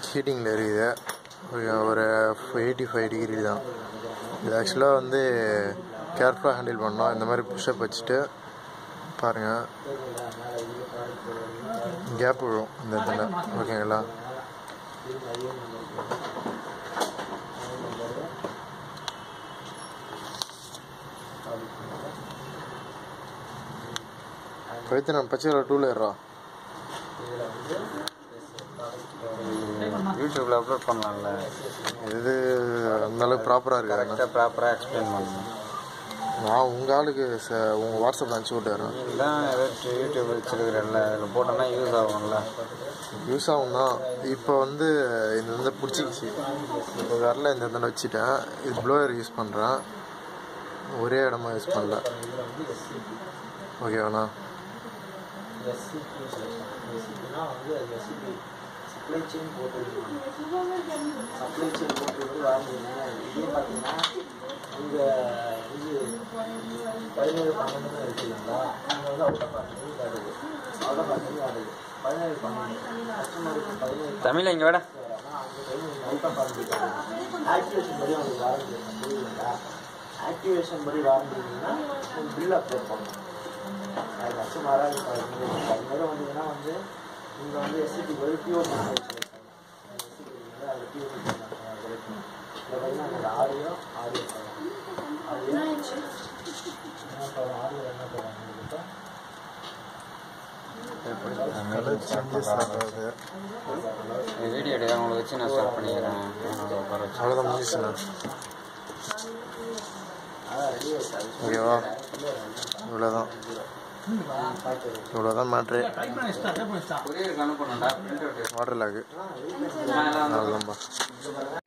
ஹீட்டிங்கில் இருக்குது ஒரு- ஒரு எயிட்டி ஃபைவ் டிகிரி தான் இது ஆக்சுவலாக வந்து கேர்ஃபுல்லாக ஹேண்டில் பண்ணோம் இந்த மாதிரி புஷ்அப் வச்சுட்டு பாருங்கள் கேப் விழும் இந்த இடத்துல ஓகேங்களா பவித்ரா நான் பச்சை கலர் டூல ஏறா யூடியூப்ல அப்லோட் பண்ணலாம்ல இது அந்த அளவுக்கு ப்ராப்பராக இருக்காது கரெக்டாக ப்ராப்பராக எக்ஸ்பிளைன் பண்ணணும் நான் உங்கள் ஆளுக்கு ச உங்கள் வாட்ஸ்அப் அனுப்பிச்சி விட்டுறேன் நீ தான் ஏதாச்சும் யூடியூப் வச்சிருக்கிறல்ல அதில் போட்டோன்னா யூஸ் ஆகும்ல யூஸ் ஆகும் தான் இப்போ வந்து இந்த வந்து பிடிச்சிக்கிச்சு இப்போ வரல இந்த இடத்துல வச்சுட்டேன் இது ப்ளோயர் யூஸ் பண்ணுறேன் ஒரே இடமா யூஸ் பண்ணல ஓகேவாண்ணா சப்ளை செயின் போட்டு சப்ளை செயின் போட்டு வாங்கினீங்க இதே பார்த்தீங்கன்னா இங்கே இது பதினேழு பன்னெண்டுன்னு இருக்கு இல்லைங்களா இங்கே வந்து அவுட் ஆஃப் ஆர்டர் காட்டுது அவுட் ஆஃப் ஆர்டர் காட்டுது பதினேழு பன்னெண்டு கஸ்டமருக்கு பதினேழு தமிழ் இங்கே விட அவுட் ஆஃப் ஆர்டர் ஆக்டிவேஷன் படி உங்களுக்கு வாரண்டி இருக்கும் புரியுதுங்களா ஆக்டிவேஷன் படி வாரண்டிங்கன்னா உங்களுக்கு பில் அப்ளை பண்ணணும் அது கஸ்டமராக இருக்காது அது மாதிரி வந்தீங்கன்னா வந்து நீங்கள் வந்து எஸ்சிடி போய் பியூர் செலக்ட் பண்ணணும் அது பியூர் செலக்ட் பண்ணணும் இதில் பார்த்தீங்கன்னா அந்த ஆடியோ ஆடியோ படம் ஆடியோ என்ன படம் ஆடியோ என்ன படம் உங்களுக்கு கலர் சேஞ்சஸ் ஆகாது வீடியோ எடுக்க அவங்கள வச்சு நான் ஸ்டார்ட் பண்ணிக்கிறேன் என்னோட உட்கார வச்சு அவ்வளோதான் முடிஞ்சுச்சுண்ணா அதான் ரெடி ஆகிடுச்சு ஓகேவா இவ்வளோதான் இவ்வளோதான் மேட்ரு கொரியருக்கு அனுப்பணும்டா பிரிண்ட் அவுட் வாட்டர் லாக்கு நான் எல்லாம் அவ்வளோதான்ப்பா